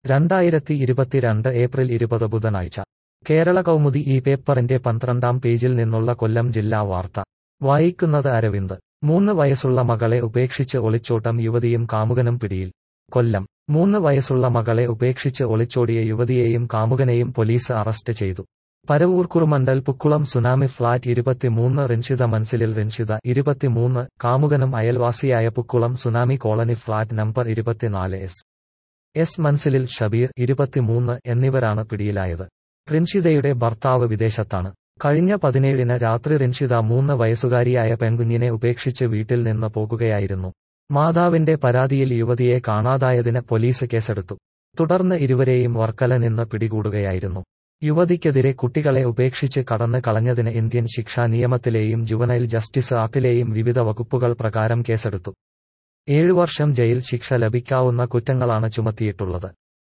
രണ്ടായിരത്തി ഇരുപത്തിരണ്ട് ഏപ്രിൽ ഇരുപത് ബുധനാഴ്ച കേരള കൗമുദി ഈ പേപ്പറിന്റെ പന്ത്രണ്ടാം പേജിൽ നിന്നുള്ള കൊല്ലം ജില്ലാ വാർത്ത വായിക്കുന്നത് അരവിന്ദ് മൂന്ന് വയസ്സുള്ള മകളെ ഉപേക്ഷിച്ച് ഒളിച്ചോട്ടം യുവതിയും കാമുകനും പിടിയിൽ കൊല്ലം മൂന്ന് വയസ്സുള്ള മകളെ ഉപേക്ഷിച്ച് ഒളിച്ചോടിയ യുവതിയെയും കാമുകനെയും പോലീസ് അറസ്റ്റ് ചെയ്തു പരവൂർ കുറുമണ്ടൽ പുക്കുളം സുനാമി ഫ്ളാറ്റ് ഇരുപത്തിമൂന്ന് റിൻഷിത മൻസിലിൽ റിൻഷിത ഇരുപത്തിമൂന്ന് കാമുകനും അയൽവാസിയായ Pukkulam tsunami colony flat number ഇരുപത്തിനാല് എസ് എസ് മൻസിലിൽ ഷബീർ ഇരുപത്തിമൂന്ന് എന്നിവരാണ് പിടിയിലായത് റിൻഷിതയുടെ ഭർത്താവ് വിദേശത്താണ് കഴിഞ്ഞ പതിനേഴിന് രാത്രി റിൻഷിത മൂന്ന് വയസ്സുകാരിയായ പെൺകുഞ്ഞിനെ ഉപേക്ഷിച്ച് വീട്ടിൽ നിന്ന് പോകുകയായിരുന്നു മാതാവിന്റെ പരാതിയിൽ യുവതിയെ കാണാതായതിന് പോലീസ് കേസെടുത്തു തുടർന്ന് ഇരുവരെയും വർക്കല നിന്ന് പിടികൂടുകയായിരുന്നു യുവതിക്കെതിരെ കുട്ടികളെ ഉപേക്ഷിച്ച് കടന്ന് കളഞ്ഞതിന് ഇന്ത്യൻ ശിക്ഷാ നിയമത്തിലെയും ജുവനൈൽ ജസ്റ്റിസ് ആക്ടിലെയും വിവിധ വകുപ്പുകൾ പ്രകാരം കേസെടുത്തു ഏഴു വർഷം ജയിൽ ശിക്ഷ ലഭിക്കാവുന്ന കുറ്റങ്ങളാണ് ചുമത്തിയിട്ടുള്ളത്